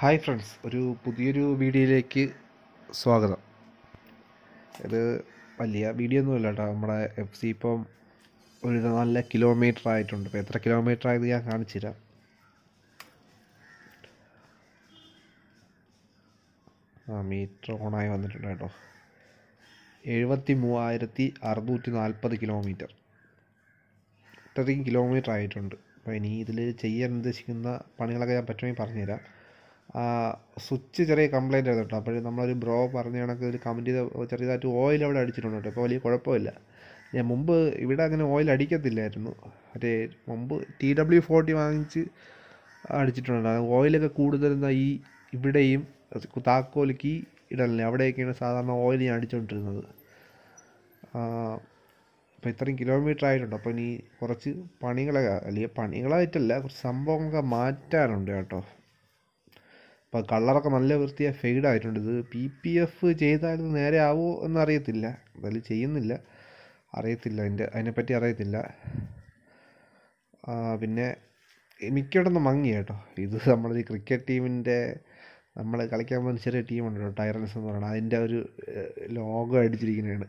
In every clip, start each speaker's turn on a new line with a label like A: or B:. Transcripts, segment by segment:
A: hi friends ഒരു പുതിയൊരു വീഡിയോയിലേക്ക് സ്വാഗതം ഇത് വലിയ വീഡിയോ ഒന്നുമില്ല കേട്ടോ നമ്മുടെ എഫ് സി ഇപ്പം ഒരു നല്ല കിലോമീറ്റർ ആയിട്ടുണ്ട് ഇപ്പോൾ എത്ര കിലോമീറ്റർ ആയത് ഞാൻ കാണിച്ചു തരാം ആ മീറ്റർ ഓണായി വന്നിട്ടുണ്ട് കേട്ടോ എഴുപത്തി മൂവായിരത്തി അറുന്നൂറ്റി നാൽപ്പത് കിലോമീറ്റർ ഇത്രയും കിലോമീറ്റർ ആയിട്ടുണ്ട് അപ്പോൾ ഇനി ഇതിൽ ചെയ്യാൻ ഉദ്ദേശിക്കുന്ന പണികളൊക്കെ ഞാൻ പറ്റുമെങ്കിൽ പറഞ്ഞുതരാം സ്വിച്ച് ചെറിയ കംപ്ലൈൻ്റ് ആയിരുന്നു കേട്ടോ അപ്പോൾ നമ്മളൊരു ബ്രോ പറഞ്ഞ കണക്ക് ഒരു കമൻറ്റ് ചെയ്ത് ചെറിയതായിട്ട് ഓയിൽ അവിടെ അടിച്ചിട്ടുണ്ട് കേട്ടോ അപ്പോൾ വലിയ കുഴപ്പമില്ല ഞാൻ മുമ്പ് ഇവിടെ അങ്ങനെ ഓയിൽ അടിക്കത്തില്ലായിരുന്നു മറ്റേ മുമ്പ് ടി ഡബ്ല്യു ഫോർട്ടി വാങ്ങിച്ച് അടിച്ചിട്ടുണ്ട് ഓയിലൊക്കെ കൂടുതൽ ഈ ഇവിടെയും താക്കോൽ കീ ഇടല്ലേ അവിടെയൊക്കെയാണ് സാധാരണ ഓയിൽ ഞാൻ അടിച്ചുകൊണ്ടിരുന്നത് അപ്പോൾ ഇത്രയും കിലോമീറ്റർ ആയിട്ടുണ്ട് അപ്പോൾ ഇനി കുറച്ച് പണികളൊക്കെ അല്ലെങ്കിൽ പണികളായിട്ടല്ല കുറച്ച് സംഭവങ്ങളൊക്കെ മാറ്റാനുണ്ട് കേട്ടോ അപ്പോൾ കളറൊക്കെ നല്ല വൃത്തിയായി ഫെയ്ഡ് ആയിട്ടുണ്ട് ഇത് പി പി എഫ് ചെയ്താൽ ഇത് നേരെ ആവുമോ എന്നറിയത്തില്ല എന്തായാലും ചെയ്യുന്നില്ല അറിയത്തില്ല അതിൻ്റെ അതിനെപ്പറ്റി അറിയത്തില്ല പിന്നെ മിക്കയിടത്തും മങ്ങി കേട്ടോ ഇത് നമ്മുടെ ഈ ക്രിക്കറ്റ് ടീമിൻ്റെ നമ്മൾ കളിക്കാൻ പോകുന്ന ചെറിയ ടീമുണ്ട് കേട്ടോ ടൈറൻസ് എന്ന് പറയുന്നത് അതിൻ്റെ ഒരു ലോഗോ അടിച്ചിരിക്കുന്നതാണ്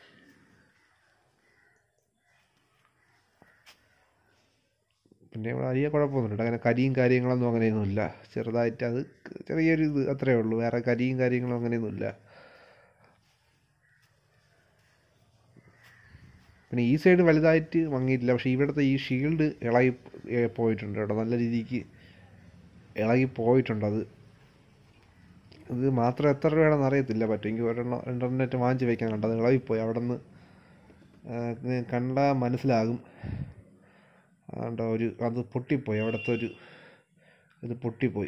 A: പിന്നെ ഇവിടെ വലിയ കുഴപ്പമൊന്നുമില്ല അങ്ങനെ കരിയും കാര്യങ്ങളൊന്നും അങ്ങനെയൊന്നുമില്ല ചെറുതായിട്ട് അത് ചെറിയൊരു ഇത് അത്രയേ ഉള്ളൂ വേറെ കരിയും കാര്യങ്ങളും അങ്ങനെയൊന്നുമില്ല പിന്നെ ഈ സൈഡ് വലുതായിട്ട് മങ്ങിയിട്ടില്ല പക്ഷേ ഇവിടുത്തെ ഈ ഷീൽഡ് ഇളകി പോയിട്ടുണ്ട് കേട്ടോ നല്ല രീതിക്ക് ഇളകി പോയിട്ടുണ്ട് അത് ഇത് മാത്രം എത്ര രൂപയാണെന്ന് അറിയത്തില്ല പറ്റുമെങ്കിൽ ഒരെണ്ണം രണ്ടെണ്ണറ്റ് വാങ്ങിച്ച് വെക്കാൻ കണ്ടത് ഇളകിപ്പോയി അവിടെ നിന്ന് കണ്ടാൽ മനസ്സിലാകും അതുകൊണ്ട് ഒരു അത് പൊട്ടിപ്പോയി അവിടുത്തെ ഒരു ഇത് പൊട്ടിപ്പോയി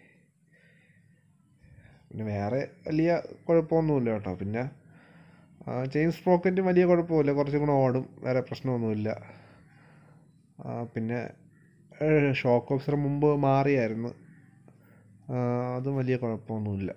A: പിന്നെ വേറെ വലിയ കുഴപ്പമൊന്നുമില്ല കേട്ടോ പിന്നെ ചെയിൻ സ്പ്രോക്കറ്റ് വലിയ കുഴപ്പമില്ല കുറച്ചും കൂടെ ഓടും വേറെ പ്രശ്നമൊന്നുമില്ല പിന്നെ ഷോക്ക് ഓഫീസർ മുമ്പ് മാറിയായിരുന്നു അതും വലിയ കുഴപ്പമൊന്നുമില്ല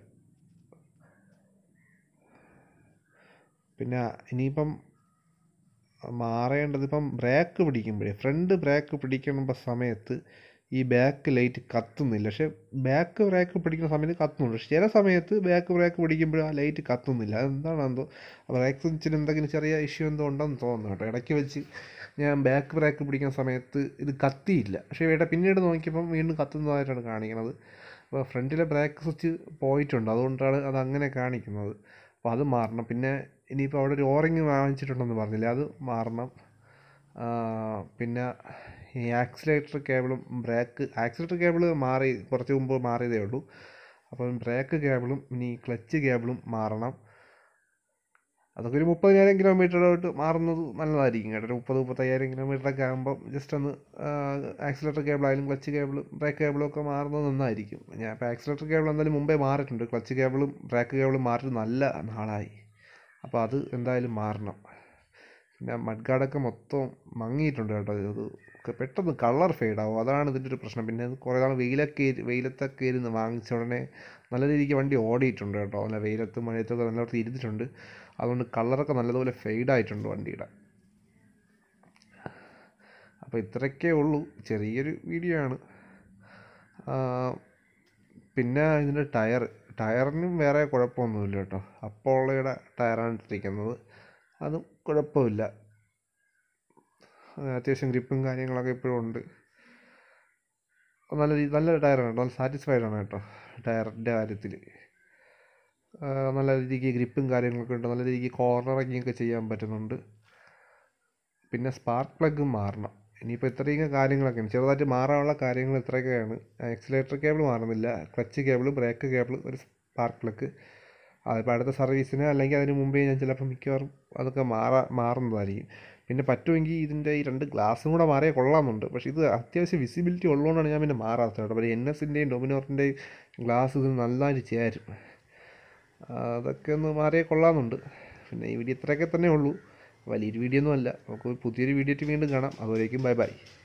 A: പിന്നെ ഇനിയിപ്പം മാറേണ്ടത് ഇപ്പം ബ്രേക്ക് പിടിക്കുമ്പോഴേ ഫ്രണ്ട് ബ്രേക്ക് പിടിക്കുമ്പോൾ സമയത്ത് ഈ ബാക്ക് ലൈറ്റ് കത്തുന്നില്ല പക്ഷേ ബാക്ക് ബ്രേക്ക് പിടിക്കുന്ന സമയത്ത് കത്തുന്നുണ്ട് പക്ഷേ ചില സമയത്ത് ബാക്ക് ബ്രേക്ക് പിടിക്കുമ്പോൾ ആ ലൈറ്റ് കത്തുന്നില്ല അതെന്താണ് എന്തോ ബ്രേക്ക് സ്വിച്ചിന് എന്തെങ്കിലും ചെറിയ ഇഷ്യൂ എന്തോ ഉണ്ടെന്ന് തോന്നുന്നു കേട്ടോ ഇടയ്ക്ക് വെച്ച് ഞാൻ ബാക്ക് ബ്രേക്ക് പിടിക്കുന്ന സമയത്ത് ഇത് കത്തിയില്ല പക്ഷേ ഇവിടെ പിന്നീട് നോക്കിയപ്പം വീണ്ടും കത്തുന്നതായിട്ടാണ് കാണിക്കുന്നത് അപ്പോൾ ഫ്രണ്ടിലെ ബ്രേക്ക് സ്വിച്ച് പോയിട്ടുണ്ട് അതുകൊണ്ടാണ് അത് അങ്ങനെ കാണിക്കുന്നത് അപ്പോൾ അത് മാറണം പിന്നെ ഇനിയിപ്പോൾ അവിടെ ഒരു ഓറിങ് വാങ്ങിച്ചിട്ടുണ്ടെന്ന് പറഞ്ഞില്ലേ അത് മാറണം പിന്നെ ഈ ആക്സിലേറ്റർ കേബിളും ബ്രേക്ക് ആക്സിലേറ്റർ കേബിൾ മാറി കുറച്ച് മുമ്പ് മാറിയതേ ഉള്ളൂ അപ്പം ബ്രേക്ക് കേബിളും ഇനി ക്ലച്ച് കേബിളും മാറണം അതൊക്കെ ഒരു മുപ്പതിനായിരം കിലോമീറ്ററോട്ട് മാറുന്നത് നല്ലതായിരിക്കും കേട്ടോ ഒരു മുപ്പത് മുപ്പത്തയ്യായിരം കിലോമീറ്ററൊക്കെ ആകുമ്പം ജസ്റ്റ് ഒന്ന് ആക്സിലേറ്റർ കേബിൾ ആയാലും ക്ലച്ച് കേബിളും ബ്രേക്ക് കേബിളും ഒക്കെ മാറുന്നത് നന്നായിരിക്കും ഞാൻ ഇപ്പോൾ ആക്സിലേറ്റർ കേബിൾ എന്തായാലും മുമ്പേ മാറിയിട്ടുണ്ട് ക്ലച്ച് കേബിളും ബ്രേക്ക് കേബിളും മാറിയിട്ട് നല്ല നാളായി അപ്പോൾ അത് എന്തായാലും മാറണം പിന്നെ മഡ് ഗാർഡൊക്കെ മൊത്തം മങ്ങിയിട്ടുണ്ട് കേട്ടോ ഇത് പെട്ടെന്ന് കളർ ഫെയ്ഡാവും അതാണ് ഇതിൻ്റെ ഒരു പ്രശ്നം പിന്നെ അത് കുറേ നാൾ വെയിലൊക്കെ വെയിലത്തൊക്കെ ഇരുന്ന് വാങ്ങിച്ച ഉടനെ നല്ല രീതിക്ക് വണ്ടി ഓടിയിട്ടുണ്ട് കേട്ടോ നല്ല വെയിലത്തും മഴയത്തൊക്കെ നല്ലവർക്ക് ഇരുന്നിട്ടുണ്ട് അതുകൊണ്ട് കളറൊക്കെ നല്ലതുപോലെ ഫെയ്ഡായിട്ടുണ്ട് വണ്ടിയുടെ അപ്പോൾ ഇത്രയൊക്കെ ഉള്ളൂ ചെറിയൊരു വീഡിയോ ആണ് പിന്നെ ഇതിൻ്റെ ടയർ ടയറിനും വേറെ കുഴപ്പമൊന്നുമില്ല കേട്ടോ അപ്പോളയുടെ ടയറാണ് ഇട്ടിരിക്കുന്നത് അതും കുഴപ്പമില്ല അത്യാവശ്യം ഗ്രിപ്പും കാര്യങ്ങളൊക്കെ ഇപ്പോഴും ഉണ്ട് നല്ല രീതി നല്ല ടയറാണ് കേട്ടോ നല്ല സാറ്റിസ്ഫൈഡ് ആണ് കേട്ടോ ടയറിൻ്റെ കാര്യത്തിൽ നല്ല രീതിക്ക് ഗ്രിപ്പും കാര്യങ്ങളൊക്കെ ഉണ്ട് നല്ല രീതിക്ക് കോർണറിങ് ഒക്കെ ചെയ്യാൻ പറ്റുന്നുണ്ട് പിന്നെ സ്പാർക്ക് പ്ലഗും മാറണം ഇനിയിപ്പോൾ ഇത്രയും കാര്യങ്ങളൊക്കെ ചെറുതായിട്ട് മാറാനുള്ള കാര്യങ്ങൾ ഇത്രയൊക്കെയാണ് ആക്സിലേറ്റർ കേബിൾ മാറുന്നില്ല ക്ലച്ച് കേബിൾ ബ്രേക്ക് കേബിൾ ഒരു സ്പാർക്ക് പ്ലഗ് അതിപ്പോൾ അടുത്ത സർവീസിന് അല്ലെങ്കിൽ അതിന് മുമ്പേ ഞാൻ ചിലപ്പോൾ മിക്കവാറും അതൊക്കെ മാറാ മാറുന്നതായിരിക്കും പിന്നെ പറ്റുമെങ്കിൽ ഇതിൻ്റെ ഈ രണ്ട് ഗ്ലാസും കൂടെ മാറിയാൽ കൊള്ളാമെന്നുണ്ട് പക്ഷേ ഇത് അത്യാവശ്യം വിസിബിലിറ്റി ഉള്ളതുകൊണ്ടാണ് ഞാൻ പിന്നെ മാറാത്തത് കേട്ടോ അപ്പോൾ എൻ എസിൻ്റെയും ഡൊമിനോറിൻ്റെയും ഗ്ലാസ് ഇത് നന്നായിട്ട് ചേരും അതൊക്കെ ഒന്ന് മാറിയാൽ കൊള്ളാമെന്നുണ്ട് പിന്നെ ഈ വീഡിയോ ഇത്രയൊക്കെ തന്നെ ഉള്ളൂ വലിയൊരു വീഡിയോ ഒന്നും അല്ല നമുക്ക് പുതിയൊരു വീഡിയോ വീണ്ടും കാണാം അതുവരേക്കും ബൈ ബൈ